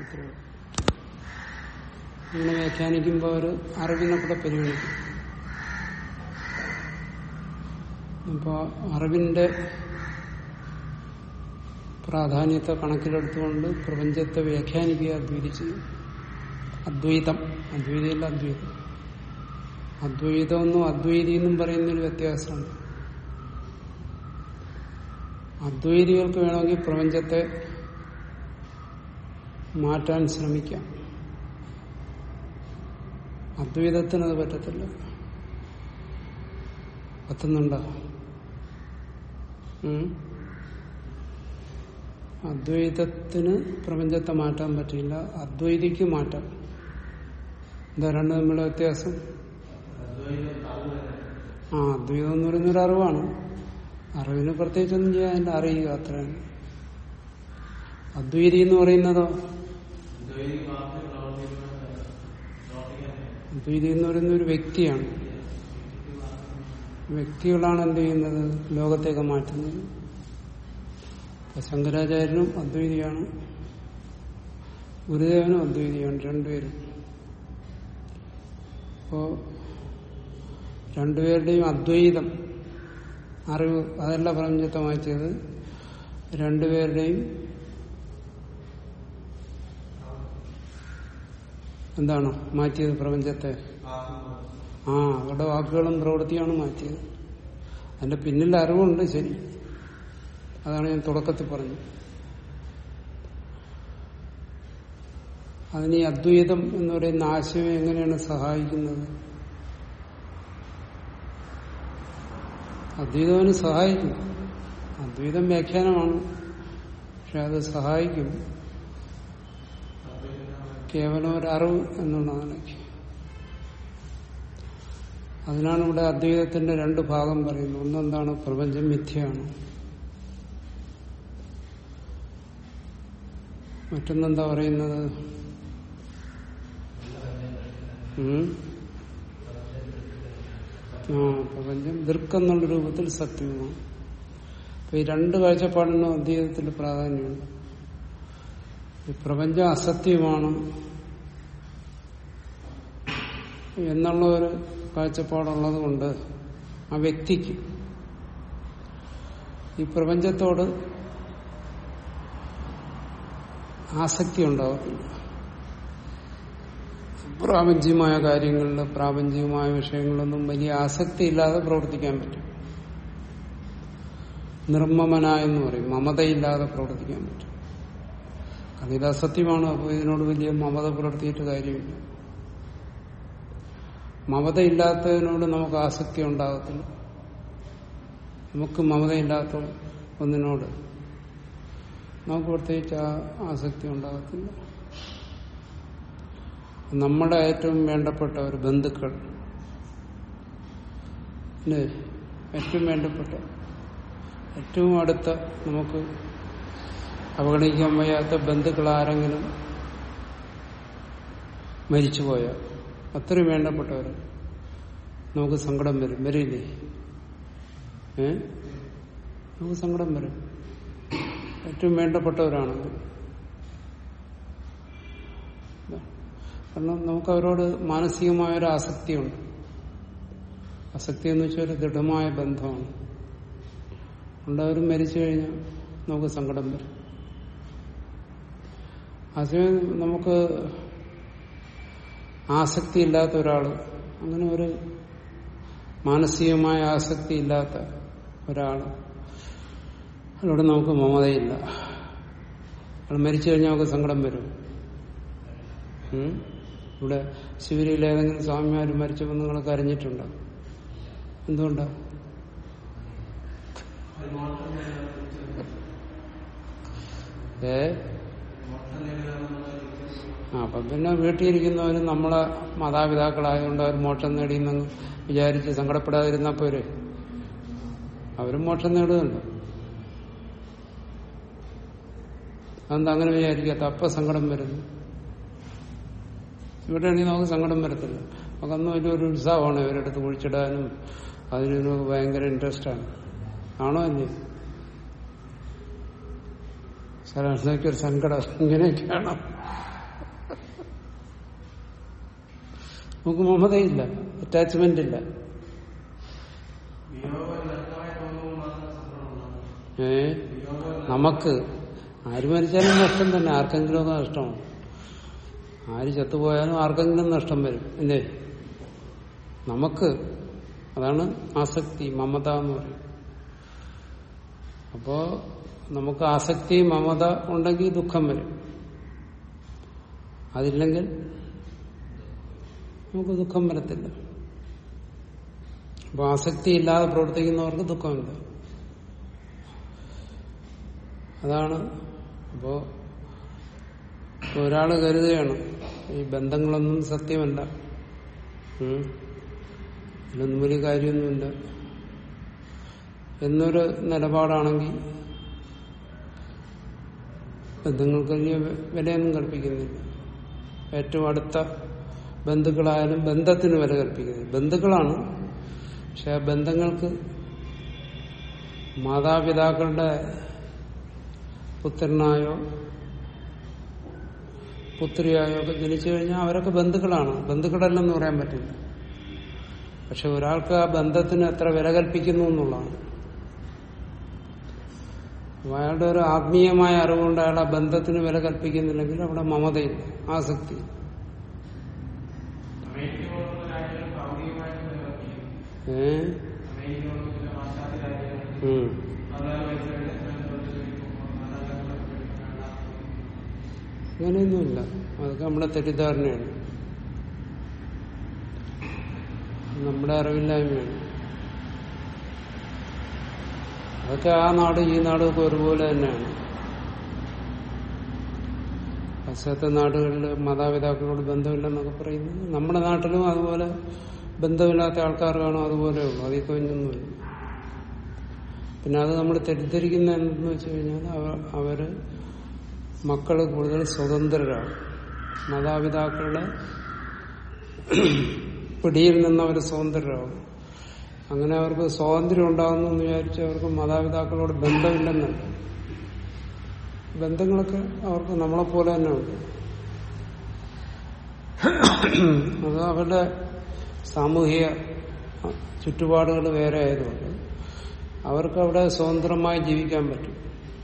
അത്രേ ഉള്ളൂ. ഇങ്ങനെ വ്യാഖ്യാനിക്കുമ്പോൾ ഒരു അറിവിനെ കൂടെ പരിഗണിക്കും അപ്പോൾ അറിവിന്റെ പ്രാധാന്യത്തെ കണക്കിലെടുത്തുകൊണ്ട് പ്രപഞ്ചത്തെ വ്യാഖ്യാനിക്കുക അദ്വൈതിച്ച് അദ്വൈതം അദ്വൈതയല്ല അദ്വൈതം അദ്വൈതമെന്നും അദ്വൈതി എന്നും പറയുന്നൊരു വ്യത്യാസമുണ്ട് അദ്വൈതികൾക്ക് വേണമെങ്കിൽ പ്രപഞ്ചത്തെ മാറ്റാൻ ശ്രമിക്കാം അദ്വൈതത്തിന് അത് പറ്റത്തില്ല പറ്റുന്നുണ്ടോ ഉം? അദ്വൈതത്തിന് പ്രപഞ്ചത്തെ മാറ്റാൻ പറ്റില്ല അദ്വൈതിക്ക് മാറ്റാം എന്താ രണ്ട് തമ്മിലുള്ള വ്യത്യാസം ആ അദ്വൈതം എന്ന് പറയുന്നൊരു അറിവാണ് അറിവിന് പ്രത്യേകിച്ചൊന്നും ചെയ്യാൻ അതിന്റെ അറിയുക അത്രയാണ് അദ്വൈതി എന്ന് പറയുന്നതോ അദ്വൈതി എന്ന് പറയുന്ന ഒരു വ്യക്തിയാണ് വ്യക്തികളാണ് എന്ത് ചെയ്യുന്നത് ലോകത്തേക്ക് മാറ്റുന്നത് അപ്പൊ ശങ്കരാചാര്യനും അദ്വൈതിയാണ് ഗുരുദേവനും അദ്വൈതിയാണ് രണ്ടുപേരും അപ്പോ രണ്ടുപേരുടെയും അദ്വൈതം അറിവ് അതല്ല പ്രപഞ്ചത്തെ മാറ്റിയത് രണ്ടുപേരുടെയും എന്താണ് മാറ്റിയത് പ്രപഞ്ചത്തെ ആ അവരുടെ വാക്കുകളും പ്രവൃത്തിയാണ് മാറ്റിയത് അതിന്റെ പിന്നിൽ അറിവുണ്ട് ശരി അതാണ് ഞാൻ തുടക്കത്തിൽ പറഞ്ഞത് അതിന് ഈ അദ്വൈതം എന്ന് പറയുന്ന ആശയം എങ്ങനെയാണ് സഹായിക്കുന്നത് അദ്വൈതം അവന് സഹായിക്കും അദ്വൈതം വ്യാഖ്യാനമാണ് പക്ഷെ അത് സഹായിക്കും കേവലം ഒരു അറിവ് എന്നുള്ളതിലേക്ക് അതിനാണ് ഇവിടെ അദ്വൈതത്തിന്റെ രണ്ട് ഭാഗം പറയുന്നത് ഒന്നെന്താണ് പ്രപഞ്ചം മിഥ്യയാണ് മറ്റൊന്നെന്താ പറയുന്നത് ഉം? ആ പ്രപഞ്ചം ദൃക്കെന്നുള്ള രൂപത്തിൽ സത്യവുമാണ് അപ്പൊ ഈ രണ്ട് കാഴ്ചപ്പാടിനും അദ്വൈതത്തിൽ പ്രാധാന്യമുണ്ട് ഈ പ്രപഞ്ചം അസത്യമാണ് എന്നുള്ള ഒരു കാഴ്ചപ്പാടുള്ളത് കൊണ്ട് ആ വ്യക്തിക്ക് ഈ പ്രപഞ്ചത്തോട് ആസക്തി ഉണ്ടാകത്തില്ല പ്രാപഞ്ചികമായ കാര്യങ്ങളിൽ പ്രാപഞ്ചികമായ വിഷയങ്ങളിലൊന്നും വലിയ ആസക്തി ഇല്ലാതെ പ്രവർത്തിക്കാൻ പറ്റും നിർമ്മമനായെന്ന് പറയും മമതയില്ലാതെ പ്രവർത്തിക്കാൻ പറ്റും കാരണം ഇത് അസത്യമാണ് അപ്പോൾ ഇതിനോട് വലിയ മമത പുലർത്തിയിട്ട് കാര്യമില്ല മമതയില്ലാത്തതിനോട് നമുക്ക് ആസക്തി ഉണ്ടാകത്തില്ല നമുക്ക് മമതയില്ലാത്ത ഒന്നിനോട് നമുക്ക് പ്രത്യേകിച്ച് ആ ആസക്തി ഉണ്ടാകത്തില്ല നമ്മുടെ ഏറ്റവും വേണ്ടപ്പെട്ട ഒരു ബന്ധുക്കൾ അല്ലേ ഏറ്റവും വേണ്ടപ്പെട്ട ഏറ്റവും അടുത്ത നമുക്ക് അവഗണിക്കാൻ വയ്യാത്ത ബന്ധുക്കൾ ആരെങ്കിലും മരിച്ചുപോയാൽ അത്രയും വേണ്ടപ്പെട്ടവർ നമുക്ക് സങ്കടം വരും വരില്ലേ ഏ നമുക്ക് സങ്കടം വരും ഏറ്റവും വേണ്ടപ്പെട്ടവരാണെങ്കിൽ കാരണം നമുക്ക് അവരോട് മാനസികമായ ഒരു ആസക്തിയുണ്ട് ആസക്തി എന്ന് വെച്ചാൽ ഒരു ദൃഢമായ ബന്ധമാണ് അതുകൊണ്ട് അവർ മരിച്ചു കഴിഞ്ഞാൽ നമുക്ക് സങ്കടം വരും അതേസമയം നമുക്ക് ആസക്തി ഇല്ലാത്ത ഒരാള് അങ്ങനെ ഒരു മാനസികമായ ആസക്തി ഇല്ലാത്ത ഒരാള് അതിലൂടെ നമുക്ക് മമതയില്ല അയാൾ മരിച്ചു കഴിഞ്ഞാൽ നമുക്ക് സങ്കടം വരും ഉം? ഇവിടെ ശിവരിയിൽ ഏതെങ്കിലും സ്വാമിമാർ മരിച്ചപ്പോൾ നിങ്ങൾ കരഞ്ഞിട്ടുണ്ടോ എന്തുകൊണ്ടാ ഏ ആ അപ്പൊ പിന്നെ വീട്ടിലിരിക്കുന്നവര് നമ്മളെ മാതാപിതാക്കളായതുകൊണ്ട് അവർ മോക്ഷം നേടിയെന്ന് വിചാരിച്ച് സങ്കടപ്പെടാതിരുന്നാ പോരെ അവരും മോക്ഷം നേടുന്നുണ്ട് അതെന്താ അങ്ങനെ വിചാരിക്കാത്ത അപ്പൊ സങ്കടം വരുന്നു ഇവിടെയാണെങ്കിൽ നമുക്ക് സങ്കടം വരത്തില്ല നമുക്കന്ന് വലിയൊരു ഉത്സാഹമാണ് ഇവരെടുത്ത് കുഴിച്ചിടാനും അതിനൊരു ഭയങ്കര ഇൻട്രസ്റ്റാണ് ആണോ അല്ലേ സരാസരിക്ക് ഒരു സങ്കടം ഇങ്ങനെയൊക്കെയാണ് നമുക്ക് മമതയില്ല അറ്റാച്ച്മെന്റ് ഇല്ല ഏ നമുക്ക് ആര് മരിച്ചാലും നഷ്ടം തന്നെ ആർക്കെങ്കിലും ഒക്കെ നഷ്ടമാണ് ആര് ചത്തുപോയാലും ആർക്കെങ്കിലും നഷ്ടം വരും അല്ലേ നമുക്ക് അതാണ് ആസക്തി മമത എന്ന് പറയും അപ്പോ നമുക്ക് ആസക്തി മമത ഉണ്ടെങ്കിൽ ദുഃഖം വരും അതില്ലെങ്കിൽ നമുക്ക് ദുഃഖം വരത്തില്ല അപ്പൊ ആസക്തി ഇല്ലാതെ പ്രവർത്തിക്കുന്നവർക്ക് ദുഃഖമില്ല അതാണ് അപ്പോ ഒരാള് കരുതുകയാണ് ഈ ബന്ധങ്ങളൊന്നും സത്യമല്ല ഉം. ഇതിലൊന്നും വലിയ കാര്യമൊന്നുമില്ല എന്നൊരു നിലപാടാണെങ്കിൽ ബന്ധങ്ങൾക്ക് വലിയ വിലയൊന്നും കൽപ്പിക്കുന്നില്ല ഏറ്റവും അടുത്ത ബന്ധുക്കളായാലും ബന്ധത്തിന് വില കൽപ്പിക്കുന്നില്ല ബന്ധുക്കളാണ് പക്ഷെ ആ ബന്ധങ്ങൾക്ക് മാതാപിതാക്കളുടെ പുത്രനായോ പുത്രിയായോ ഒക്കെ ജനിച്ചു കഴിഞ്ഞാൽ അവരൊക്കെ ബന്ധുക്കളാണ് ബന്ധുക്കളല്ലെന്ന് പറയാൻ പറ്റില്ല പക്ഷെ ഒരാൾക്ക് ആ ബന്ധത്തിന് എത്ര വില കൽപ്പിക്കുന്നു എന്നുള്ളതാണ് അപ്പൊ അയാളുടെ ഒരു ആത്മീയമായ അറിവുകൊണ്ട് അയാൾ ആ ബന്ധത്തിന് വില കൽപ്പിക്കുന്നില്ലെങ്കിൽ അവിടെ മമതയില്ല ആസക്തി ഏ ഉം. അങ്ങനെയൊന്നുമില്ല അതൊക്കെ നമ്മുടെ തെറ്റിദ്ധാരണയാണ് നമ്മുടെ അറിവില്ലായ്മയാണ് അതൊക്കെ ആ നാട് ഈ നാടും ഒക്കെ ഒരുപോലെ തന്നെയാണ് പാശ്ചാത്യ നാടുകളിൽ മാതാപിതാക്കളോട് ബന്ധമില്ലെന്നൊക്കെ പറയുന്നത് നമ്മുടെ നാട്ടിലും അതുപോലെ ബന്ധമില്ലാത്ത ആൾക്കാർ കാണും അതുപോലെ ഉള്ളൂ അതിൽ കഴിഞ്ഞൊന്നുമില്ല പിന്നെ അത് നമ്മൾ തെറ്റിദ്ധരിക്കുന്ന എന്തെന്ന് വെച്ച് കഴിഞ്ഞാൽ അവ- അവര് മക്കള് കൂടുതൽ സ്വതന്ത്രരാണ് മാതാപിതാക്കളുടെ പിടിയിൽ നിന്ന് അവർ സ്വതന്ത്രരാകും അങ്ങനെ അവർക്ക് സ്വാതന്ത്ര്യം ഉണ്ടാകുന്നു എന്ന് വിചാരിച്ച് അവർക്ക് മാതാപിതാക്കളോട് ബന്ധമില്ലെന്നല്ല ബന്ധങ്ങളൊക്കെ അവർക്ക് നമ്മളെപ്പോലെ തന്നെ ഉണ്ട് അത് അവരുടെ സാമൂഹിക ചുറ്റുപാടുകൾ വേറെ ആയതുകൊണ്ട് അവർക്ക് അവിടെ സ്വതന്ത്രമായി ജീവിക്കാൻ പറ്റും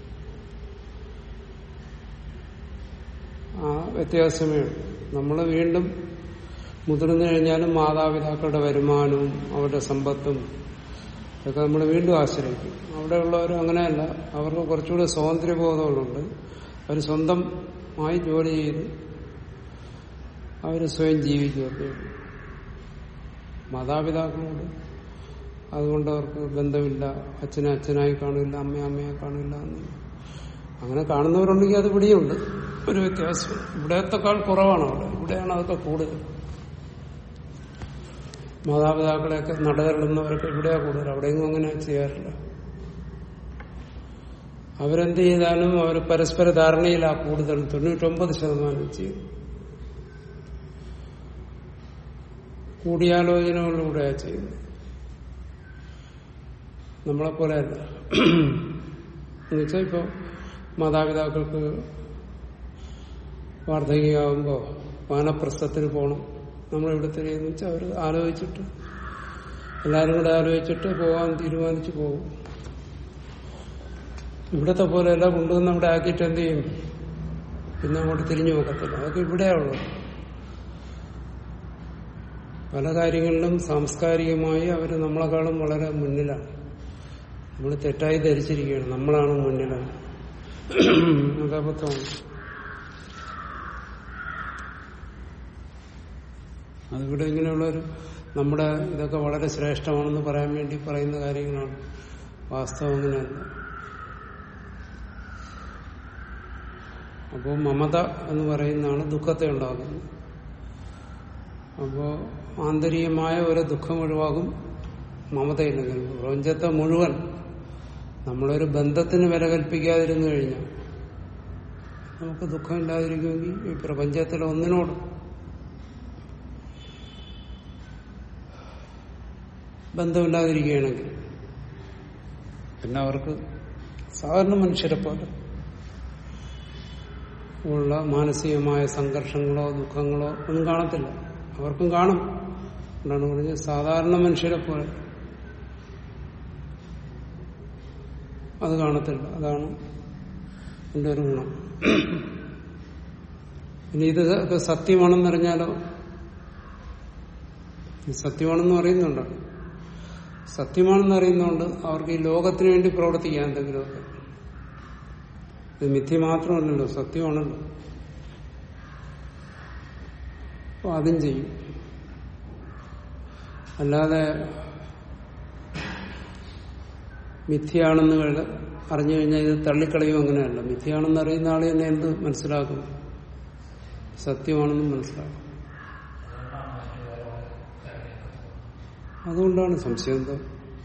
ആ വ്യത്യാസമേ ഉള്ളൂ നമ്മൾ വീണ്ടും മുതിർന്നു കഴിഞ്ഞാലും മാതാപിതാക്കളുടെ വരുമാനവും അവരുടെ സമ്പത്തും ഇതൊക്കെ നമ്മൾ വീണ്ടും ആശ്രയിക്കും അവിടെയുള്ളവർ അങ്ങനെയല്ല അവർക്ക് കുറച്ചുകൂടി സ്വാതന്ത്ര്യബോധങ്ങളുണ്ട് അവർ സ്വന്തമായി ജോലി ചെയ്ത് അവർ സ്വയം ജീവിക്കുകയൊക്കെ ഉള്ളൂ. മാതാപിതാക്കളോട് അതുകൊണ്ട് അവർക്ക് ബന്ധമില്ല അച്ഛനെ അച്ഛനായി കാണില്ല അമ്മയെ അമ്മയെ കാണില്ല എന്ന് അങ്ങനെ കാണുന്നവരുണ്ടെങ്കിൽ അത് ഇവിടെയുണ്ട് ഒരു വ്യത്യാസം ഇവിടത്തെക്കാൾ കുറവാണ് അവിടെ ഇവിടെയാണ് അതൊക്കെ കൂടുതൽ മാതാപിതാക്കളെയൊക്കെ നടകരുന്നവരൊക്കെ ഇവിടെയാ കൂടുതൽ അവിടെയെങ്കിലും അങ്ങനെ ചെയ്യാറില്ല അവരെന്ത് ചെയ്താലും അവർ പരസ്പര ധാരണയിലാ കൂടുതൽ തൊണ്ണൂറ്റൊമ്പത് ശതമാനം ചെയ്യും കൂടിയാലോചനകളിലൂടെയാ ചെയ്യുന്നത് നമ്മളെപ്പോലെയല്ല എന്നുവെച്ചാൽ ഇപ്പോൾ മാതാപിതാക്കൾക്ക് വാർദ്ധക്യമാകുമ്പോൾ വാനപ്രസ്ഥത്തിന് പോകണം നമ്മൾ ഇവിടെ തന്നെയെന്ന് വെച്ചാൽ അവർ ആലോചിച്ചിട്ട് എല്ലാവരും കൂടെ ആലോചിച്ചിട്ട് പോകാൻ തീരുമാനിച്ചു പോകും ഇവിടത്തെ പോലെയല്ല കൊണ്ടുവന്ന് അവിടെ ആക്കിയിട്ട് എന്ത് ചെയ്യും പിന്നെ അങ്ങോട്ട് തിരിഞ്ഞു നോക്കത്തില്ല അതൊക്കെ ഇവിടെയുള്ളൂ പല കാര്യങ്ങളിലും സാംസ്കാരികമായി അവർ നമ്മളെക്കാളും വളരെ മുന്നിലാണ് നമ്മൾ തെറ്റായി ധരിച്ചിരിക്കുകയാണ് നമ്മളാണ് മുന്നിലാണ് അതബദ്ധമാണ് അതിവിടെ ഇങ്ങനെയുള്ളൊരു നമ്മുടെ ഇതൊക്കെ വളരെ ശ്രേഷ്ഠമാണെന്ന് പറയാൻ വേണ്ടി പറയുന്ന കാര്യങ്ങളാണ് വാസ്തവം അങ്ങനെയല്ല അപ്പോൾ മമത എന്ന് പറയുന്നതാണ് ദുഃഖത്തെ ഉണ്ടാകുന്നത് അപ്പോൾ ആന്തരികമായ ഒരു ദുഃഖം ഒഴിവാകും മമതയില്ലെങ്കിൽ പ്രപഞ്ചത്തെ മുഴുവൻ നമ്മളൊരു ബന്ധത്തിന് വില കൽപ്പിക്കാതിരുന്നു കഴിഞ്ഞാൽ നമുക്ക് ദുഃഖമില്ലാതിരിക്കുമെങ്കിൽ ഈ പ്രപഞ്ചത്തിലെ ഒന്നിനോടും ബന്ധമില്ലാതിരിക്കുകയാണെങ്കിൽ പിന്നെ അവർക്ക് സാധാരണ മനുഷ്യരെ പോലെ ഉള്ള മാനസികമായ സംഘർഷങ്ങളോ ദുഃഖങ്ങളോ ഒന്നും കാണത്തില്ല അവർക്കും കാണും എന്താണ് പറഞ്ഞത് സാധാരണ മനുഷ്യരെ പോലെ അത് കാണത്തില്ല അതാണ് എന്റെ ഒരു ഗുണം ഇനി ഇത് ഒക്കെ സത്യമാണെന്നറിഞ്ഞാലോ ഇത് സത്യമാണെന്ന് അറിയുന്നുണ്ടോ സത്യമാണെന്ന് അറിയുന്നതുകൊണ്ട് അവർക്ക് ഈ ലോകത്തിന് വേണ്ടി പ്രവർത്തിക്കാൻ എന്തെങ്കിലുമൊക്കെ ഇത് മിഥ്യ മാത്രമല്ലല്ലോ സത്യമാണല്ലോ അപ്പൊ അതും ചെയ്യും അല്ലാതെ മിഥ്യയാണെന്ന് കണ്ട് അറിഞ്ഞു കഴിഞ്ഞാൽ ഇത് തള്ളിക്കളയും അങ്ങനെയല്ല മിഥ്യയാണെന്ന് അറിയുന്ന ആളെ തന്നെ എന്ത് മനസ്സിലാക്കും സത്യമാണെന്നും മനസ്സിലാക്കും അതുകൊണ്ടാണ് സംശയം എന്താ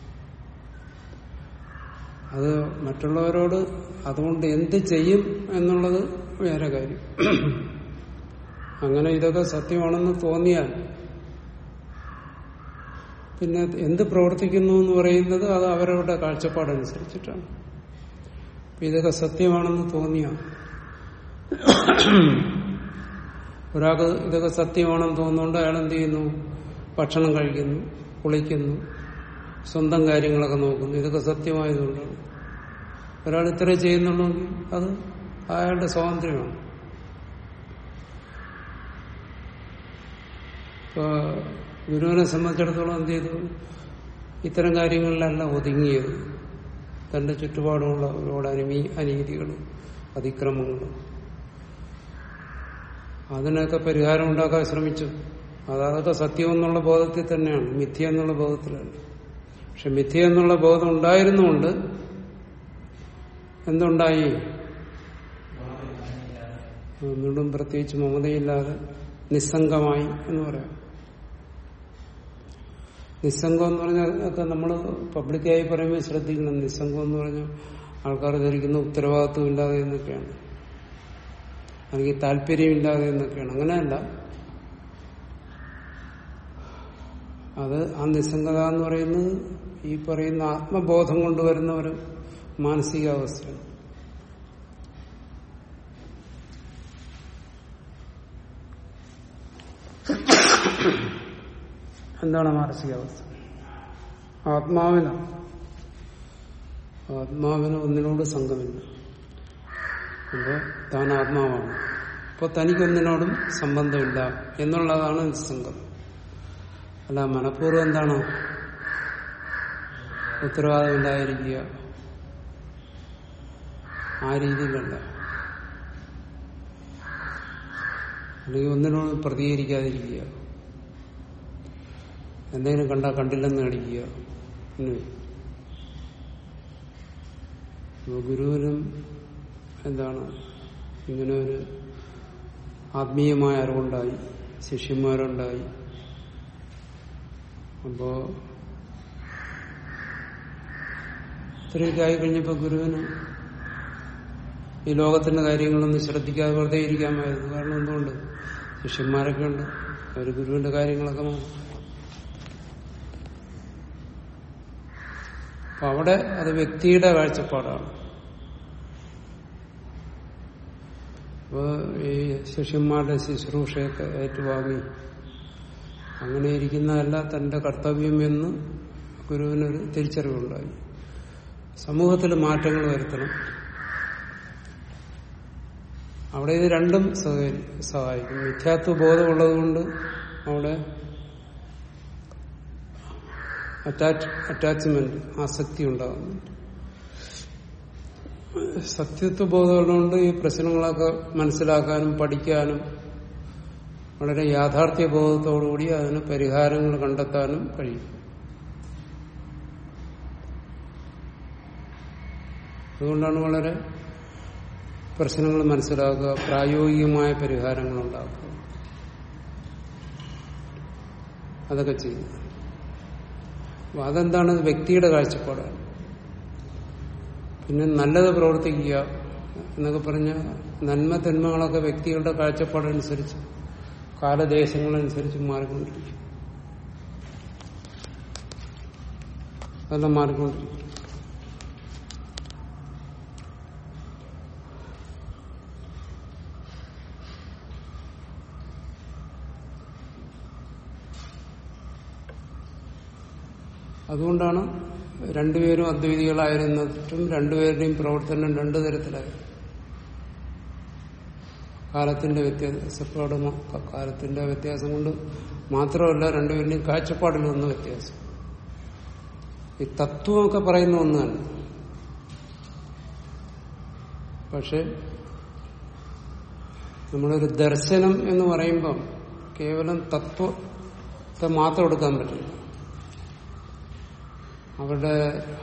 അത് മറ്റുള്ളവരോട് അതുകൊണ്ട് എന്ത് ചെയ്യും എന്നുള്ളത് വേറെ കാര്യം അങ്ങനെ ഇതൊക്കെ സത്യമാണെന്ന് തോന്നിയാൽ പിന്നെ എന്ത് പ്രവർത്തിക്കുന്നു എന്ന് പറയുന്നത് അത് അവരവരുടെ കാഴ്ചപ്പാടനുസരിച്ചിട്ടാണ് അപ്പൊ ഇതൊക്കെ സത്യമാണെന്ന് തോന്നിയ ഒരാൾക്ക് ഇതൊക്കെ സത്യമാണെന്ന് തോന്നുന്നുകൊണ്ട് അയാൾ എന്ത് ചെയ്യുന്നു ഭക്ഷണം കഴിക്കുന്നു കുളിക്കുന്നു സ്വന്തം കാര്യങ്ങളൊക്കെ നോക്കുന്നു ഇതൊക്കെ സത്യമായതുകൊണ്ടാണ് ഒരാൾ ഇത്ര ചെയ്യുന്നുണ്ടെങ്കിൽ അത് അയാളുടെ സ്വാതന്ത്ര്യമാണ് ഇപ്പൊ ഗുരുവിനെ സംബന്ധിച്ചിടത്തോളം എന്ത് ചെയ്തു ഇത്തരം കാര്യങ്ങളിലല്ല ഒതുങ്ങിയത് തന്റെ ചുറ്റുപാടുമുള്ള ഒരുപാട് അനിമീ അനീതികളും അതിക്രമങ്ങളും അതിനൊക്കെ പരിഹാരം ഉണ്ടാക്കാൻ ശ്രമിച്ചു അതൊക്കെ സത്യം എന്നുള്ള ബോധത്തിൽ തന്നെയാണ് മിഥ്യ എന്നുള്ള ബോധത്തിലല്ല പക്ഷെ മിഥ്യ എന്നുള്ള ബോധം ഉണ്ടായിരുന്നുകൊണ്ട് എന്തുണ്ടായി ഒന്നുകൊണ്ടും പ്രത്യേകിച്ച് മമതയില്ലാതെ നിസ്സംഗമായി എന്ന് പറയാം നിസ്സംഗം എന്ന് പറഞ്ഞാൽ ഒക്കെ നമ്മൾ പബ്ലിക്കായി പറയുമ്പോൾ ശ്രദ്ധിക്കണം നിസ്സംഗം എന്ന് പറഞ്ഞാൽ ആൾക്കാർ ധരിക്കുന്ന ഉത്തരവാദിത്വം ഇല്ലാതെ എന്നൊക്കെയാണ് അല്ലെങ്കിൽ താല്പര്യമില്ലാതെ എന്നൊക്കെയാണ് അങ്ങനെയല്ല അത് ആ നിസ്സംഗത എന്ന് പറയുന്നത് ഈ പറയുന്ന ആത്മബോധം കൊണ്ടുവരുന്ന ഒരു മാനസികാവസ്ഥയാണ് എന്താണ് മാനസികാവസ്ഥ ആത്മാവിനാണ് ആത്മാവിന് ഒന്നിനോട് സംഘമില്ല അപ്പോ താൻ ആത്മാവാണ് അപ്പോൾ തനിക്കൊന്നിനോടും സംബന്ധമില്ല എന്നുള്ളതാണ് സംഘം അല്ല മനഃപൂർവ്വം എന്താണ് ഉത്തരവാദിത്തമില്ലാതിരിക്കുക ആ രീതിയിലല്ല അല്ലെങ്കിൽ ഒന്നിനോട് പ്രതികരിക്കാതിരിക്കുക എന്തെങ്കിലും കണ്ടാൽ കണ്ടില്ലെന്ന് നടിക്കുക ഇങ്ങനെ. അപ്പൊ ഗുരുവിനും എന്താണ് ഇങ്ങനെ ഒരു ആത്മീയമായ അറിവുണ്ടായി ശിഷ്യന്മാരുണ്ടായി അപ്പോ ഇത്രയൊക്കെ ആയി കഴിഞ്ഞപ്പോ ഗുരുവിന് ഈ ലോകത്തിന്റെ കാര്യങ്ങളൊന്നും ശ്രദ്ധിക്കാതെ വെറുതെ ഇരിക്കാമായിരുന്നു കാരണം എന്തുകൊണ്ട് ശിഷ്യന്മാരൊക്കെ ഉണ്ട് അവർ ഗുരുവിന്റെ കാര്യങ്ങളൊക്കെ നോക്കും അപ്പൊ അവിടെ അത് വ്യക്തിയുടെ കാഴ്ചപ്പാടാണ് അപ്പൊ ഈ ശിഷ്യന്മാരുടെ ശുശ്രൂഷയൊക്കെ ഏറ്റുവാങ്ങി അങ്ങനെ ഇരിക്കുന്നതല്ല തന്റെ കർത്തവ്യം എന്ന് ഗുരുവിനൊരു തിരിച്ചറിവുണ്ടായി സമൂഹത്തിൽ മാറ്റങ്ങൾ വരുത്തണം അവിടെ ഇത് രണ്ടും സഹകരി- സഹായിക്കും മിഥ്യാത്വ ബോധമുള്ളതുകൊണ്ട് അവിടെ അറ്റാച്ച് അറ്റാച്ച്മെന്റ് ആസക്തി ഉണ്ടാകുന്നുണ്ട് സത്യത്വ ബോധമുള്ളതുകൊണ്ട് ഈ പ്രശ്നങ്ങളൊക്കെ മനസ്സിലാക്കാനും പഠിക്കാനും വളരെ യാഥാർത്ഥ്യ ബോധത്തോടുകൂടി അതിന് പരിഹാരങ്ങൾ കണ്ടെത്താനും കഴിയും അതുകൊണ്ടാണ് വളരെ പ്രശ്നങ്ങൾ മനസ്സിലാക്കുക പ്രായോഗികമായ പരിഹാരങ്ങൾ ഉണ്ടാക്കുക അതൊക്കെ ചെയ്യും അപ്പൊ അതെന്താണ് ഇത് വ്യക്തിയുടെ കാഴ്ചപ്പാടാണ് പിന്നെ നല്ലത് പ്രവർത്തിക്കുക എന്നൊക്കെ പറഞ്ഞ നന്മ തിന്മകളൊക്കെ വ്യക്തികളുടെ കാഴ്ചപ്പാടനുസരിച്ച് കാലദേശങ്ങളനുസരിച്ച് മാറിക്കൊണ്ടിരിക്കും അതെല്ലാം മാറിക്കൊണ്ടിരിക്കും അതുകൊണ്ടാണ് രണ്ടുപേരും അദ്വൈതികളായിരുന്നിട്ടും രണ്ടുപേരുടെയും പ്രവർത്തനം രണ്ടു തരത്തിലായി കാലത്തിന്റെ വ്യത്യാസപ്പാട് മ- കാലത്തിന്റെ വ്യത്യാസം കൊണ്ട് മാത്രമല്ല രണ്ടുപേരുടെയും കാഴ്ചപ്പാടിൽ ഒന്ന് വ്യത്യാസം ഈ തത്വമൊക്കെ പറയുന്ന ഒന്ന് തന്നെ പക്ഷെ നമ്മളൊരു ദർശനം എന്ന് പറയുമ്പം കേവലം തത്വത്തെ മാത്രം എടുക്കാൻ പറ്റില്ല അവരുടെ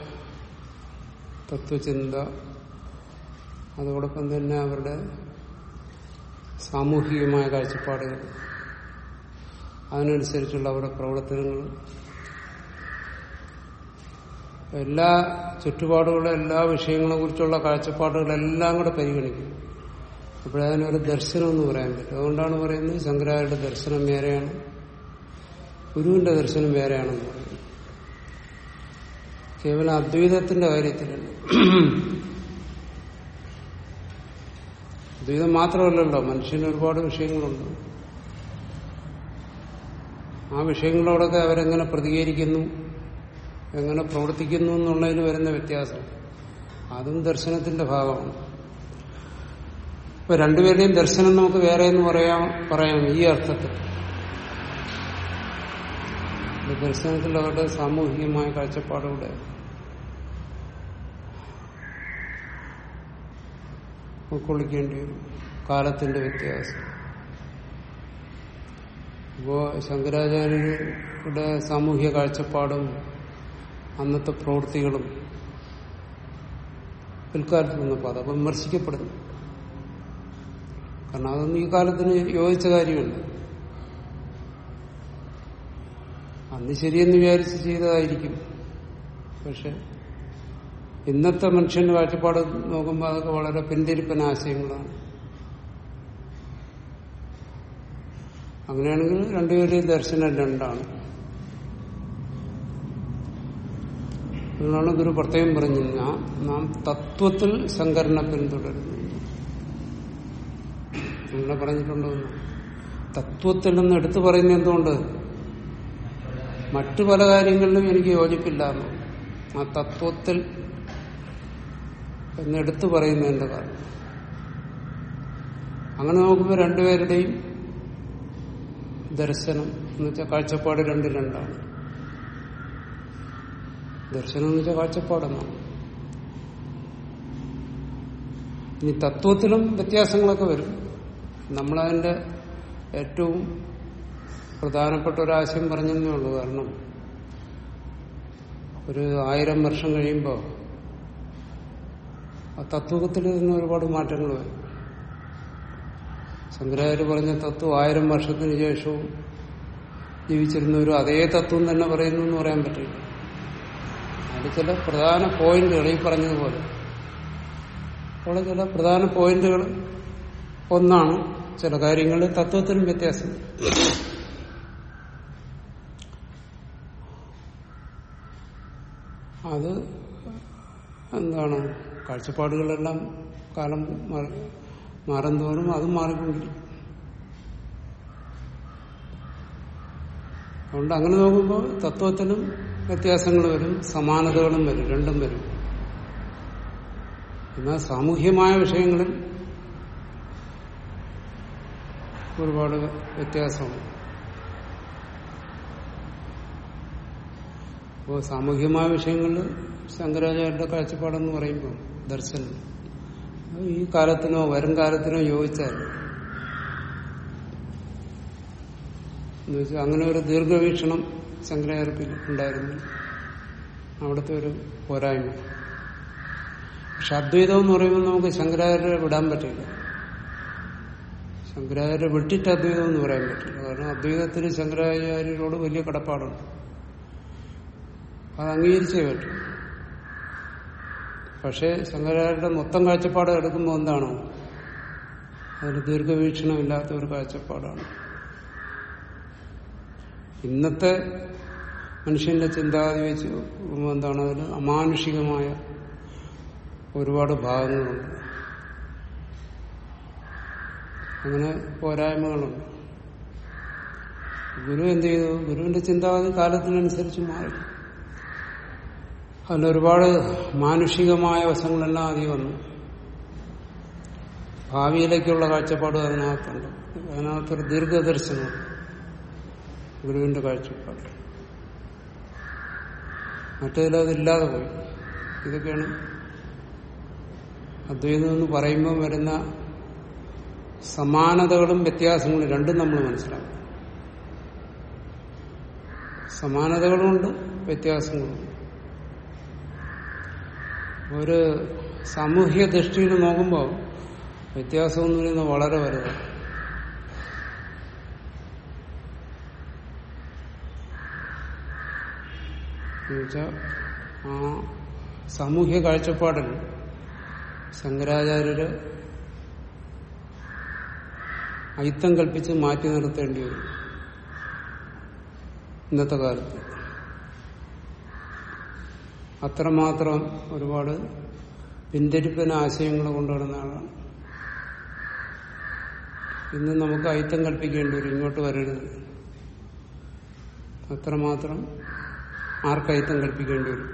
തത്വചിന്ത അതോടൊപ്പം തന്നെ അവരുടെ സാമൂഹികമായ കാഴ്ചപ്പാടുകൾ അതിനനുസരിച്ചുള്ള അവരുടെ പ്രവർത്തനങ്ങൾ എല്ലാ ചുറ്റുപാടുകളും എല്ലാ വിഷയങ്ങളെ കുറിച്ചുള്ള കാഴ്ചപ്പാടുകളെല്ലാം കൂടെ പരിഗണിക്കും അപ്പോഴതിനൊരു ദർശനം എന്ന് പറയാൻ പറ്റും അതുകൊണ്ടാണ് പറയുന്നത് ശങ്കരാചാര്യരുടെ ദർശനം വേറെയാണ് ഗുരുവിന്റെ ദർശനം വേറെയാണെന്ന് പറയുന്നത് കേവലം അദ്വൈതത്തിന്റെ കാര്യത്തിലല്ല അദ്വൈതം മാത്രമല്ലല്ലോ മനുഷ്യന് ഒരുപാട് വിഷയങ്ങളുണ്ട് ആ വിഷയങ്ങളോടൊക്കെ അവരെങ്ങനെ പ്രതികരിക്കുന്നു എങ്ങനെ പ്രവർത്തിക്കുന്നു എന്നുള്ളതിൽ വരുന്ന വ്യത്യാസം അതും ദർശനത്തിന്റെ ഭാഗമാണ് ഇപ്പൊ രണ്ടുപേരുടെയും ദർശനം നമുക്ക് വേറെ എന്ന് പറയാം പറയാം ഈ അർത്ഥത്തിൽ ഈ ദർശനത്തിൽ അവരുടെ സാമൂഹികമായ കാഴ്ചപ്പാടുകൂടെ ഉൾക്കൊള്ളിക്കേണ്ടി വരും കാലത്തിന്റെ വ്യത്യാസം ഇപ്പോ ശങ്കരാചാര്യരുടെ സാമൂഹ്യ കാഴ്ചപ്പാടും അന്നത്തെ പ്രവൃത്തികളും പിൽക്കാലത്ത് വന്നപ്പോൾ അതൊക്കെ വിമർശിക്കപ്പെടുന്നു കാരണം അതൊന്നും ഈ കാലത്തിന് യോജിച്ച കാര്യമല്ല അന്ന് ശരിയെന്ന് വിചാരിച്ച് ചെയ്തതായിരിക്കും പക്ഷെ ഇന്നത്തെ മനുഷ്യന്റെ കാഴ്ചപ്പാട് നോക്കുമ്പോൾ അതൊക്കെ വളരെ പിന്തിരിപ്പൻ ആശയങ്ങളാണ് അങ്ങനെയാണെങ്കിൽ രണ്ടുപേരുടെയും ദർശനം രണ്ടാണ് അതുകൊണ്ടാണ് ഗുരു പ്രത്യേകം പറഞ്ഞു ഞാൻ നാം തത്വത്തിൽ ശങ്കരനെ പിന്തുടരുന്നു അങ്ങനെ പറഞ്ഞിട്ടുണ്ടോ തത്വത്തിൽ നിന്ന് എടുത്തു പറയുന്നത് എന്തുകൊണ്ട് മറ്റു പല കാര്യങ്ങളിലും എനിക്ക് യോജിപ്പില്ല എന്ന് ആ തത്വത്തിൽ എന്ന് എടുത്തു പറയുന്നതിന്റെ കാരണം അങ്ങനെ നോക്കുമ്പോൾ രണ്ടുപേരുടെയും ദർശനം എന്ന് വെച്ചാൽ കാഴ്ചപ്പാട് രണ്ട് രണ്ടാണ് ദർശനം എന്ന് വെച്ചാൽ കാഴ്ചപ്പാടെന്നാണ് ഇനി തത്വത്തിലും വ്യത്യാസങ്ങളൊക്കെ വരും നമ്മളതിന്റെ ഏറ്റവും പ്രധാനപ്പെട്ട ഒരാശയം പറഞ്ഞതേ ഉള്ളൂ കാരണം ഒരു ആയിരം വർഷം കഴിയുമ്പോൾ ആ തത്വത്തിൽ നിന്ന് ഒരുപാട് മാറ്റങ്ങൾ വരും ശങ്കരാചാര്യ പറഞ്ഞ തത്വം ആയിരം വർഷത്തിന് ശേഷവും ജീവിച്ചിരുന്നവരും അതേ തത്വം തന്നെ പറയുന്നു എന്ന് പറയാൻ പറ്റില്ല അതിൽ ചില പ്രധാന പോയിന്റുകൾ ഈ പറഞ്ഞതുപോലെ അവിടെ ചില പ്രധാന പോയിന്റുകൾ ഒന്നാണ് ചില കാര്യങ്ങൾ തത്വത്തിനും വ്യത്യാസം അത് എന്താണ് കാഴ്ചപ്പാടുകളെല്ലാം കാലം മാറി- മാറുന്തോറും അതും മാറിക്കൊണ്ടിരിക്കും അതുകൊണ്ട് അങ്ങനെ നോക്കുമ്പോൾ തത്വത്തിനും വ്യത്യാസങ്ങൾ വരും സമാനതകളും വരും രണ്ടും വരും എന്നാൽ സാമൂഹ്യമായ വിഷയങ്ങളിൽ ഒരുപാട് വ്യത്യാസമുണ്ട് അപ്പോൾ സാമൂഹ്യമായ വിഷയങ്ങളിൽ ശങ്കരാചാര്യരുടെ കാഴ്ചപ്പാടെന്ന് പറയുമ്പോൾ ദർശനം അത് ഈ കാലത്തിനോ വരും കാലത്തിനോ യോജിച്ചാൽ എന്ന് വെച്ചാൽ അങ്ങനെ ഒരു ദീർഘവീക്ഷണം ശങ്കരാചാര്യത്തിൽ ഉണ്ടായിരുന്നു അവിടുത്തെ ഒരു പോരായ്മ പക്ഷെ അദ്വൈതം എന്ന് പറയുമ്പോൾ നമുക്ക് ശങ്കരാചാര്യരെ വിടാൻ പറ്റില്ല ശങ്കരാചാര്യ വിട്ടിട്ട് അദ്വൈതം എന്ന് പറയാൻ പറ്റില്ല കാരണം അദ്വൈതത്തിന് ശങ്കരാചാര്യരോട് വലിയ കടപ്പാടുണ്ട് അത് അംഗീകരിച്ചേ പറ്റും പക്ഷേ ശങ്കരാചാര്യരുടെ മൊത്തം കാഴ്ചപ്പാട് എടുക്കുമ്പോൾ എന്താണ് അതിന് ദീർഘവീക്ഷണമില്ലാത്ത ഒരു കാഴ്ചപ്പാടാണ് ഇന്നത്തെ മനുഷ്യന്റെ ചിന്താഗതി വെച്ച് നോക്കുമ്പോൾ എന്താണ് അതിന് അമാനുഷികമായ ഒരുപാട് ഭാഗങ്ങളുണ്ട് അങ്ങനെ പോരായ്മകളുണ്ട് ഗുരു എന്ത് ചെയ്തു ഗുരുവിന്റെ ചിന്താഗതി കാലത്തിനനുസരിച്ച് മാറി അതിലൊരുപാട് മാനുഷികമായ വശങ്ങളെല്ലാം അധികം വന്നു ഭാവിയിലേക്കുള്ള കാഴ്ചപ്പാട് അതിനകത്തുണ്ട് അതിനകത്തൊരു ദീർഘദർശനം ഗുരുവിന്റെ കാഴ്ചപ്പാട് മറ്റേതിലതില്ലാതെ പോയി ഇതൊക്കെയാണ് അദ്വൈതം എന്ന് പറയുമ്പോൾ വരുന്ന സമാനതകളും വ്യത്യാസങ്ങളും രണ്ടും നമ്മൾ മനസ്സിലാക്കും സമാനതകളുമുണ്ട് വ്യത്യാസങ്ങളുമുണ്ട് ഒരു സാമൂഹ്യ ദൃഷ്ടിയിൽ നോക്കുമ്പോൾ വ്യത്യാസം എന്ന് പറയുന്നത് വളരെ വലുതാണ് എന്നുവെച്ചാൽ ആ സാമൂഹ്യ കാഴ്ചപ്പാടിൽ ശങ്കരാചാര്യര് അയിത്തം കൽപ്പിച്ച് മാറ്റി നിർത്തേണ്ടി വരും ഇന്നത്തെ കാലത്ത് അത്രമാത്രം ഒരുപാട് പിന്തിരിപ്പിന് ആശയങ്ങൾ കൊണ്ടുവരുന്ന ആളാണ് ഇന്ന് നമുക്ക് അയിത്തം കൽപ്പിക്കേണ്ടി വരും ഇങ്ങോട്ട് വരരുത് അത്രമാത്രം ആർക്കയിത്തം കൽപ്പിക്കേണ്ടി വരും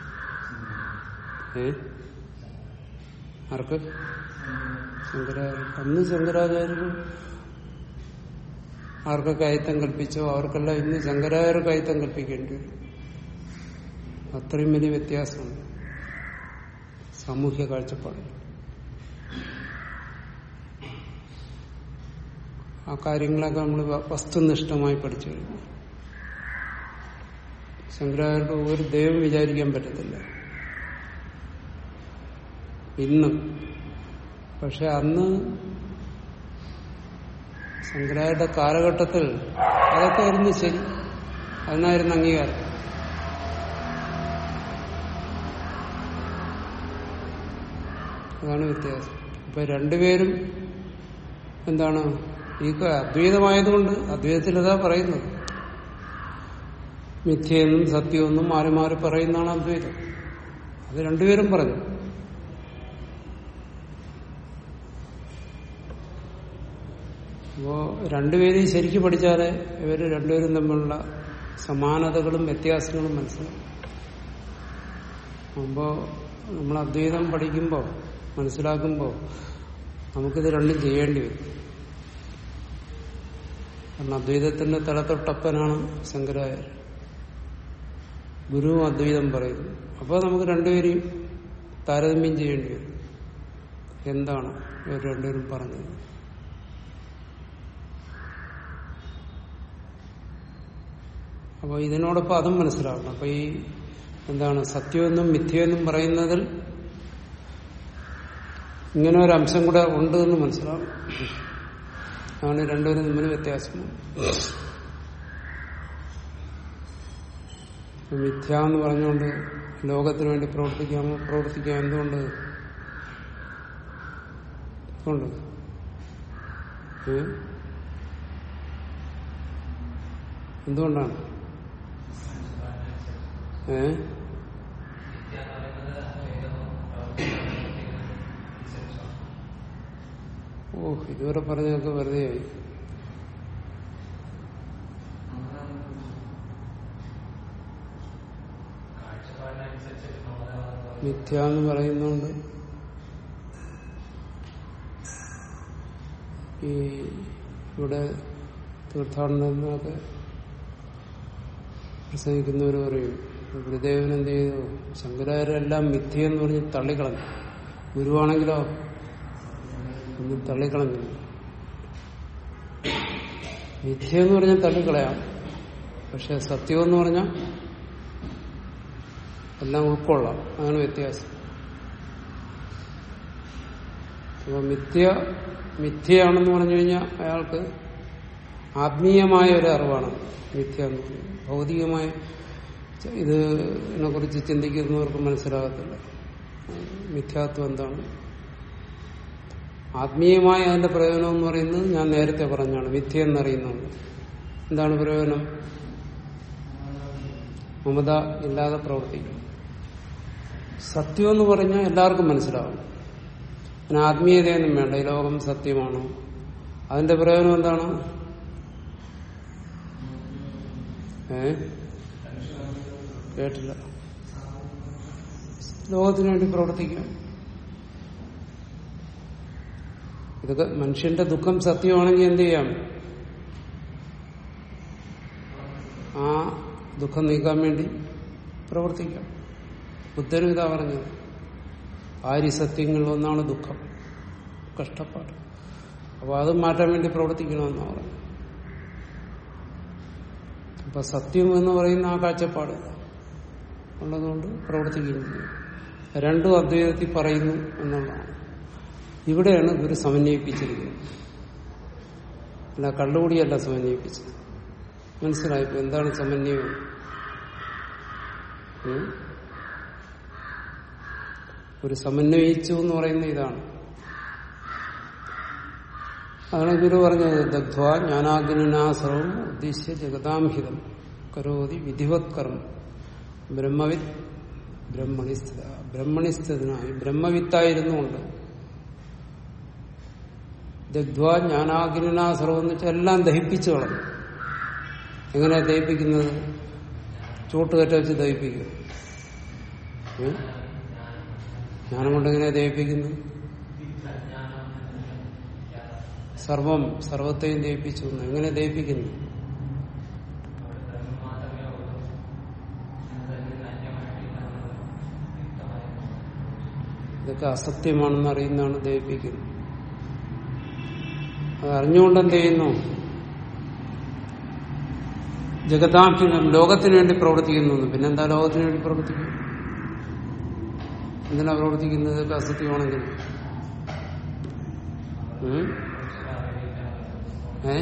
ഏ ആർക്ക് ശങ്കരാചാര്യ അന്ന് ശങ്കരാചാര്യരും ആർക്കൊക്കെ അയിത്തം കൽപ്പിച്ചോ അവർക്കെല്ലാം ഇന്ന് ശങ്കരാചാര്യർക്ക് അയിത്തം കൽപ്പിക്കേണ്ടി വരും അത്രയും വലിയ വ്യത്യാസമുണ്ട് സാമൂഹ്യ കാഴ്ചപ്പാട് ആ കാര്യങ്ങളൊക്കെ നമ്മൾ വസ്തുനിഷ്ഠമായി പഠിച്ചു കഴിഞ്ഞു ശങ്കരാചാര്യരുടെ ഒരു ദൈവം വിചാരിക്കാൻ പറ്റത്തില്ല ഇന്നും പക്ഷെ അന്ന് ശങ്കരാചാര്യരുടെ കാലഘട്ടത്തിൽ അതൊക്കെ ആയിരുന്നു ശരി അതിനായിരുന്നു അംഗീകാരം അതാണ് വ്യത്യാസം ഇപ്പൊ രണ്ടുപേരും എന്താണ് ഈ അദ്വൈതമായതുകൊണ്ട് അദ്വൈതത്തിൽ അതാ പറയുന്നത് മിഥ്യയെന്നും സത്യമെന്നും മാറി മാറി പറയുന്നതാണ് അദ്വൈതം അത് രണ്ടുപേരും പറഞ്ഞു അപ്പോ രണ്ടുപേരും ശരിക്കും പഠിച്ചാലേ ഇവര് രണ്ടുപേരും തമ്മിലുള്ള സമാനതകളും വ്യത്യാസങ്ങളും മനസ്സിലാവും അപ്പോ നമ്മൾ അദ്വൈതം പഠിക്കുമ്പോൾ മനസ്സിലാക്കുമ്പോൾ നമുക്കിത് രണ്ടും ചെയ്യേണ്ടി വരും കാരണം അദ്വൈതത്തിന്റെ തലത്തൊട്ടപ്പനാണ് ശങ്കരാചാര്യ ഗുരുവും അദ്വൈതം പറയുന്നു അപ്പോൾ നമുക്ക് രണ്ടുപേരെയും താരതമ്യം ചെയ്യേണ്ടി വരും എന്താണ് ഇവർ രണ്ടുപേരും പറഞ്ഞത് അപ്പോൾ ഇതിനോടൊപ്പം അതും മനസ്സിലാക്കണം അപ്പൊ ഈ എന്താണ് സത്യമെന്നും മിഥ്യമെന്നും പറയുന്നതിൽ ഇങ്ങനെ ഒരു അംശം കൂടെ ഉണ്ട് എന്ന് മനസ്സിലാവും അതാണ് രണ്ടുപേരും തമ്മിൽ വ്യത്യാസം മിഥ്യ എന്ന് പറഞ്ഞുകൊണ്ട് ലോകത്തിന് വേണ്ടി പ്രവർത്തിക്കാമോ പ്രവർത്തിക്കാം എന്തുകൊണ്ട് എന്തുകൊണ്ട് ഏ? എന്തുകൊണ്ടാണ് ഏ ഓ ഇതുവരെ പറഞ്ഞതൊക്കെ വെറുതെ ആയി മിഥ്യ എന്ന് പറയുന്നുണ്ട് ഈ ഇവിടെ തീർത്ഥാടനത്തിനൊക്കെ പ്രസംഗിക്കുന്നവർ പറയും ഗുരുദേവൻ എന്ത് ചെയ്തു ശങ്കരാചാര്യരെല്ലാം മിഥ്യ എന്ന് പറഞ്ഞ് തള്ളിക്കളഞ്ഞു ഗുരുവാണെങ്കിലോ ഒന്നും തള്ളിക്കളഞ്ഞില്ല മിഥ്യ എന്ന് പറഞ്ഞാൽ തള്ളിക്കളയാം പക്ഷെ സത്യം എന്ന് പറഞ്ഞാൽ എല്ലാം ഉൾക്കൊള്ളാം അതാണ് വ്യത്യാസം അപ്പൊ മിഥ്യ മിഥ്യയാണെന്ന് പറഞ്ഞു കഴിഞ്ഞാൽ അയാൾക്ക് ആത്മീയമായ ഒരു അറിവാണ് മിഥ്യ എന്ന് പറയുന്നത് ഭൗതികമായ ഇതിനെ കുറിച്ച് ചിന്തിക്കുന്നവർക്ക് മനസ്സിലാകത്തില്ല മിഥ്യാത്വം എന്താണ് ആത്മീയമായ അതിന്റെ പ്രയോജനം എന്ന് പറയുന്നത് ഞാൻ നേരത്തെ പറഞ്ഞാണ് മിഥ്യ എന്നറിയുന്നത് എന്താണ് പ്രയോജനം മമത ഇല്ലാതെ പ്രവർത്തിക്കും സത്യം എന്ന് പറഞ്ഞാൽ എല്ലാവർക്കും മനസ്സിലാവും അതിന് ആത്മീയതയൊന്നും വേണ്ട ഈ ലോകം സത്യമാണോ അതിന്റെ പ്രയോജനം എന്താണ് ഏ കേട്ടില്ല ലോകത്തിന് വേണ്ടി പ്രവർത്തിക്കാം ഇതൊക്കെ മനുഷ്യന്റെ ദുഃഖം സത്യമാണെങ്കിൽ എന്ത് ചെയ്യാം ആ ദുഃഖം നീക്കാൻ വേണ്ടി പ്രവർത്തിക്കാം ബുദ്ധനും ഇതാ പറഞ്ഞത് ആര്യ സത്യങ്ങളിൽ ഒന്നാണ് ദുഃഖം കഷ്ടപ്പാട് അപ്പൊ അത് മാറ്റാൻ വേണ്ടി പ്രവർത്തിക്കണമെന്നാണ് പറയുന്നത് അപ്പൊ സത്യം എന്ന് പറയുന്ന ആ കാഴ്ചപ്പാട് ഉള്ളതുകൊണ്ട് പ്രവർത്തിക്കുന്നു രണ്ടും അദ്വൈതത്തിൽ പറയുന്നു എന്നുള്ളതാണ് ഇവിടെയാണ് ഗുരു സമന്വയിപ്പിച്ചിരിക്കുന്നത് അല്ല കള്ളുകൂടിയല്ല സമന്വയിപ്പിച്ചത് മനസ്സിലായപ്പോ എന്താണ് സമന്വയം ഉം? ഒരു സമന്വയിച്ചു എന്ന് പറയുന്ന ഇതാണ് അതാണ് ഗുരു പറഞ്ഞത് ദഗ്ധ്വ ജ്ഞാനാഗ്നാസർവം ഉദ്ദേശ്യ ജഗതാംഹിതം കരോതി വിധിവത് കർമ്മം ബ്രഹ്മവിത്ത് ബ്രഹ്മണിസ്ഥിത ബ്രഹ്മണിസ്ഥിതനായി ബ്രഹ്മവിത്തായിരുന്നുകൊണ്ട് ദഗ്ധ്വ ജ്ഞാനാഗ്നാസർവം എന്ന് വെച്ചാൽ എല്ലാം ദഹിപ്പിച്ചു കളഞ്ഞു എങ്ങനെയാ ദഹിപ്പിക്കുന്നത് ചൂട്ടുകറ്റ വെച്ച് ദഹിപ്പിക്കും ഉം? ജ്ഞാനം കൊണ്ട് എങ്ങനെയാ ദഹിപ്പിക്കുന്നു സർവം സർവത്തെയും ദയിപ്പിച്ചു എന്ന്. എങ്ങനെ ദയിപ്പിക്കുന്നു ഇതൊക്കെ അസത്യമാണെന്ന് അറിയുന്നതാണ് ദയിപ്പിക്കുന്നത് അത് അറിഞ്ഞുകൊണ്ട് എന്ത് ചെയ്യുന്നു ജഗതാംശം ലോകത്തിന് വേണ്ടി പ്രവർത്തിക്കുന്നു പിന്നെന്താ ലോകത്തിന് വേണ്ടി പ്രവർത്തിക്കും എന്തിനാ പ്രവർത്തിക്കുന്നത് ഇതൊക്കെ അസത്യമാണെങ്കിൽ ഉം? ഏ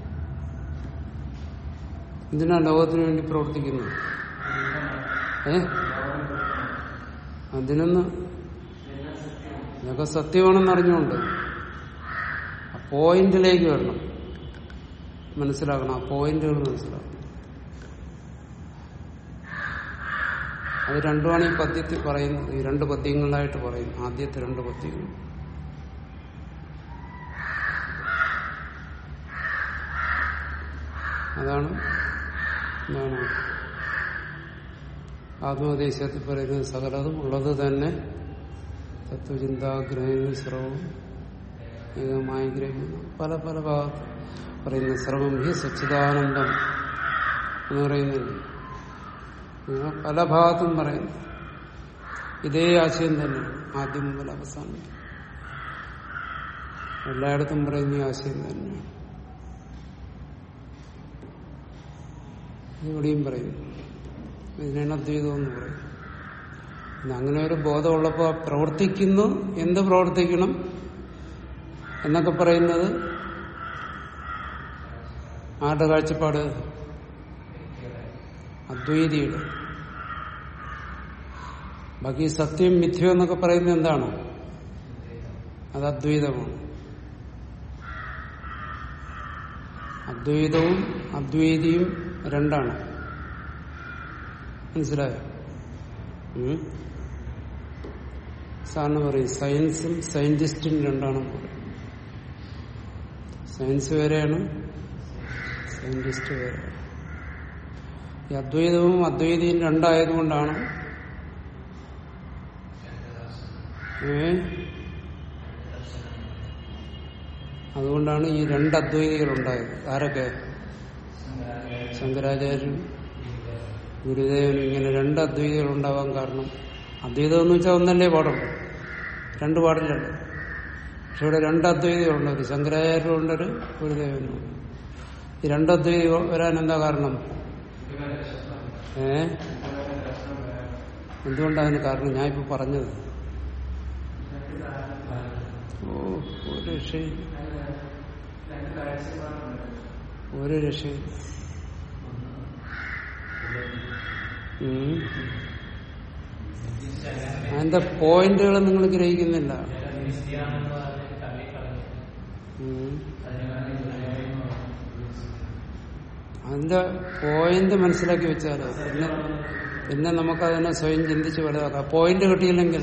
എന്തിനാ ലോകത്തിന് വേണ്ടി പ്രവർത്തിക്കുന്നത് ഏ അതിനൊന്ന് ഇതൊക്കെ സത്യമാണെന്ന് അറിഞ്ഞുകൊണ്ട് ആ പോയിന്റിലേക്ക് വരണം മനസ്സിലാക്കണം ആ പോയിന്റുകൾ മനസ്സിലാക്കണം അത് രണ്ടുമാണ് ഈ പദ്യത്തിൽ പറയുന്നത് ഈ രണ്ട് പദ്യങ്ങളിലായിട്ട് പറയും ആദ്യത്തെ രണ്ട് പദ്യങ്ങൾ അതാണ് എന്താണ് ആത്മോദേശത്തിൽ പറയുന്നത് സകലതും ഉള്ളത് തന്നെ തത്വചിന്താഗ്രഹങ്ങൾ സർവവും ഏകമായി ഗ്രഹിക്കുന്നു പല പല ഭാഗത്ത് പറയുന്ന സർവം ഹി സച്ചിദാനന്ദം എന്ന് പറയുന്നില്ല ഇങ്ങനെ പല ഭാഗത്തും പറയുന്നു ഇതേ ആശയം തന്നെ ആദ്യം മുതൽ അവസാനം വരെ. എല്ലായിടത്തും പറയുന്ന ഈ ആശയം തന്നെയാണ് ഇവിടെയും പറയുന്നു ഇതിനാണ് അദ്വൈതം എന്ന് പറയുന്നത് പിന്നെ അങ്ങനെ ഒരു ബോധമുള്ളപ്പോ പ്രവർത്തിക്കുന്നു എന്ത് പ്രവർത്തിക്കണം എന്നൊക്കെ പറയുന്നത് ആരുടെ കാഴ്ചപ്പാട് അദ്വൈതിയുടെ ബാക്കി സത്യം മിഥ്യം എന്നൊക്കെ പറയുന്നത് എന്താണ് അത് അദ്വൈതമാണ് അദ്വൈതവും അദ്വൈതിയും രണ്ടാണ് മനസ്സിലായോ ഉം? സാറിന് പറയും സയൻസും സയന്റിസ്റ്റും രണ്ടാണെന്ന് പറയും സയൻസ് വേറെയാണ് സയന്റിസ്റ്റ് വേറെയാണ് ഈ അദ്വൈതവും അദ്വൈതിയും രണ്ടായതുകൊണ്ടാണ് ഏ അതുകൊണ്ടാണ് ഈ രണ്ട് അദ്വൈതികൾ ഉണ്ടായത് ആരൊക്കെ ശങ്കരാചാര്യരും ഗുരുദേവനും ഇങ്ങനെ രണ്ട് അദ്വൈതികൾ ഉണ്ടാവാൻ കാരണം അദ്വൈതം എന്ന് വെച്ചാൽ ഒന്നല്ലേ പാടുള്ളൂ രണ്ട് പാടില്ലല്ലോ പക്ഷെ ഇവിടെ രണ്ട് അദ്വൈതികളുണ്ട് ഒരു ശങ്കരാചാര്യരുണ്ട് ഒരു ഗുരുദേവനുണ്ട് ഈ രണ്ട് അദ്വൈതി വരാൻ എന്താ കാരണം ഏ എന്തുകൊണ്ടതിന് കാരണം ഞാൻ ഇപ്പൊ പറഞ്ഞത് ഓ ഒരു രക്ഷയും ഒരു രക്ഷയും ഉം. അതിന്റെ പോയിന്റുകൾ നിങ്ങൾ ഗ്രഹിക്കുന്നില്ല ഉം. അതിന്റെ പോയിന്റ് മനസ്സിലാക്കി വെച്ചാലോ പിന്നെ പിന്നെ നമുക്കതിനെ സ്വയം ചിന്തിച്ച് വലുതാക്കാം പോയിന്റ് കിട്ടിയില്ലെങ്കിൽ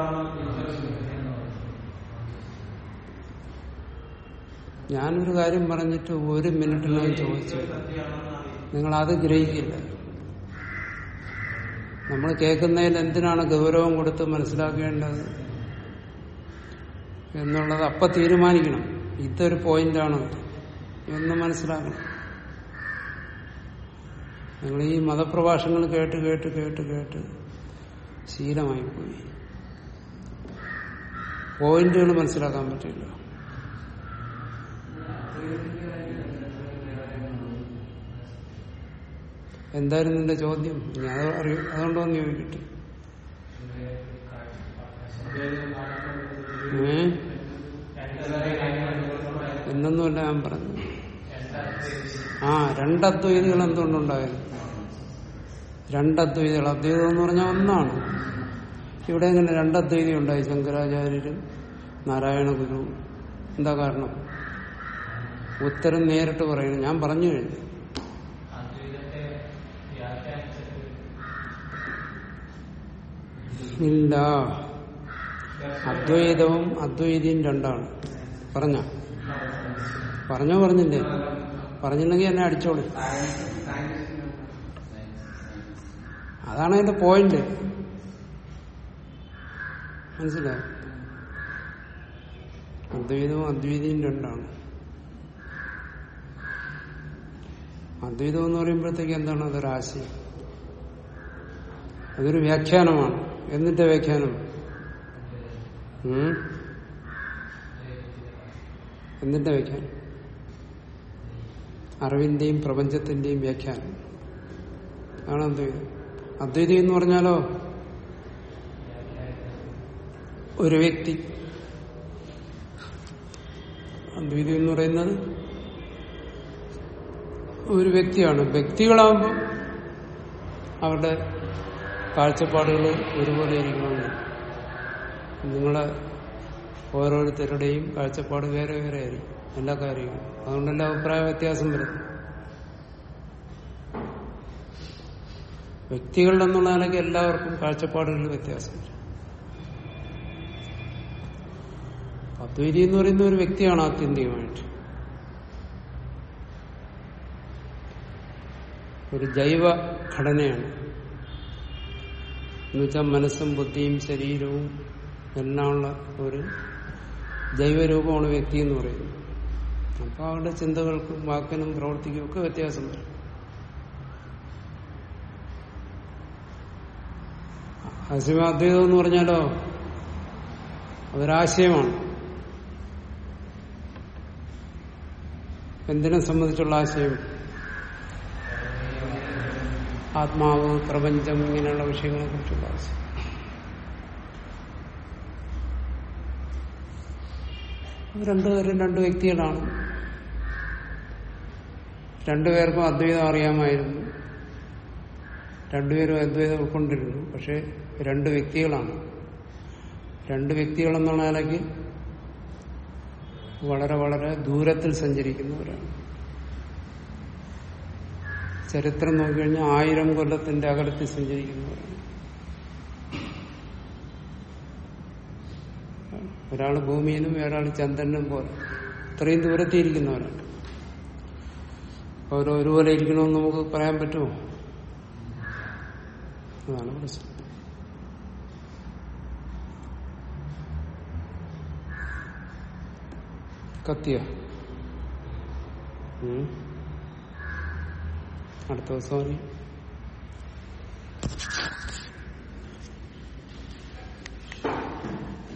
ഞാനൊരു കാര്യം പറഞ്ഞിട്ട് ഒരു മിനിറ്റിനകം ചോദിച്ചു നിങ്ങൾ അത് ഗ്രഹിക്കില്ല നമ്മൾ കേൾക്കുന്നതിൽ എന്തിനാണ് ഗൗരവം കൊടുത്ത് മനസ്സിലാക്കേണ്ടത് എന്നുള്ളത് അപ്പൊ തീരുമാനിക്കണം ഇതൊരു പോയിന്റാണ് എന്ന് മനസ്സിലാക്കണം നിങ്ങൾ ഈ മതപ്രഭാഷങ്ങൾ കേട്ട് കേട്ട് കേട്ട് കേട്ട് ശീലമായി പോയി പോയിന്റുകൾ മനസ്സിലാക്കാൻ പറ്റില്ല എന്തായിരുന്നു നിന്റെ ചോദ്യം ഞാൻ അറിയ അതുകൊണ്ടോ ഒന്ന് ചോദിക്കട്ടെ ഏ എന്നൊന്നുമല്ല ഞാൻ പറഞ്ഞു ആ രണ്ടദ്വൈതികൾ എന്തുകൊണ്ടുണ്ടായിരുന്നു രണ്ടദ്വൈതികൾ അദ്വൈതം എന്ന് പറഞ്ഞാൽ ഒന്നാണ് ഇവിടെ എങ്ങനെ രണ്ടദ്വൈതി ഉണ്ടായി ശങ്കരാചാര്യരും നാരായണ ഗുരു എന്താ കാരണം ഉത്തരം നേരിട്ട് പറയുന്നു ഞാൻ പറഞ്ഞു കഴിഞ്ഞു ഇല്ല അദ്വൈതവും അദ്വൈതിയും രണ്ടാണ് പറഞ്ഞ പറഞ്ഞോ പറഞ്ഞില്ലേ പറഞ്ഞില്ലെങ്കിൽ എന്നെ അടിച്ചോളൂ അതാണ് അതിന്റെ പോയിന്റ് മനസ്സിലായോ അദ്വൈതവും അദ്വൈതിയും രണ്ടാണ് അദ്വൈതം എന്ന് പറയുമ്പോഴത്തേക്ക് എന്താണ് അതൊരാശയം അതൊരു വ്യാഖ്യാനമാണ് എന്നിന്റെ വ്യാഖ്യാനം ഉം? എന്നിന്റെ വ്യാഖ്യാനം അറിവിന്റെയും പ്രപഞ്ചത്തിന്റെയും വ്യാഖ്യാനം ആണ് അദ്വൈതം അദ്വൈതം എന്ന് പറഞ്ഞാലോ ഒരു വ്യക്തി അദ്വൈതം എന്ന് പറയുന്നത് ഒരു വ്യക്തിയാണ് വ്യക്തികളാകുമ്പോൾ അവരുടെ കാഴ്ചപ്പാടുകൾ ഒരുപോലെ ഇരിക്കണമെന്ന് നിങ്ങളെ ഓരോരുത്തരുടെയും കാഴ്ചപ്പാട് വേറെ വേറെ ആയിരിക്കും എല്ലാ കാര്യങ്ങളും അതുകൊണ്ടെല്ലാം അഭിപ്രായ വ്യത്യാസം വരും വ്യക്തികളുടെ എന്നുള്ള നിലയ്ക്ക് എല്ലാവർക്കും കാഴ്ചപ്പാടുകളിൽ വ്യത്യാസം വരും അദ്വൈതി എന്ന് പറയുന്ന ഒരു വ്യക്തിയാണ് ആത്യന്തികമായിട്ട് ഒരു ജൈവ ഘടനയാണ് എന്നുവെച്ചാൽ മനസ്സും ബുദ്ധിയും ശരീരവും എല്ലാമുള്ള ഒരു ജൈവരൂപമാണ് വ്യക്തി എന്ന് പറയുന്നത് അപ്പൊ അവരുടെ ചിന്തകൾക്കും വാക്കിനും പ്രവർത്തിക്കും ഒക്കെ വ്യത്യാസം വരും അസിമാദ്വൈതം എന്ന് പറഞ്ഞാലോ അതൊരാശയമാണ് എന്തിനെ സംബന്ധിച്ചുള്ള ആശയം ആത്മാവ് പ്രപഞ്ചം ഇങ്ങനെയുള്ള വിഷയങ്ങളെ കുറിച്ചുള്ള ആശയം രണ്ടുപേരും രണ്ട് വ്യക്തികളാണ് രണ്ടുപേർക്കും അദ്വൈതം അറിയാമായിരുന്നു രണ്ടുപേരും അദ്വൈതം ഉൾക്കൊണ്ടിരുന്നു പക്ഷെ രണ്ട് വ്യക്തികളാണ് രണ്ട് വ്യക്തികളെന്നുള്ള നിലയ്ക്ക് വളരെ വളരെ ദൂരത്തിൽ സഞ്ചരിക്കുന്നവരാണ് ചരിത്രം നോക്കിക്കഴിഞ്ഞാൽ ആയിരം കൊല്ലത്തിന്റെ അകലത്തിൽ സഞ്ചരിക്കുന്നവരാണ് ഒരാൾ ഭൂമിയിലും ഒരാൾ ചന്ദ്രനും പോലെ ഇത്രയും ദൂരത്തിയിരിക്കുന്നവരാണ് അവർ ഒരുപോലെ ഇരിക്കണമെന്ന് നമുക്ക് പറയാൻ പറ്റുമോ അതാണ് പ്രശ്നം കത്തിയ അടുത്ത ദിവസം അറിയാം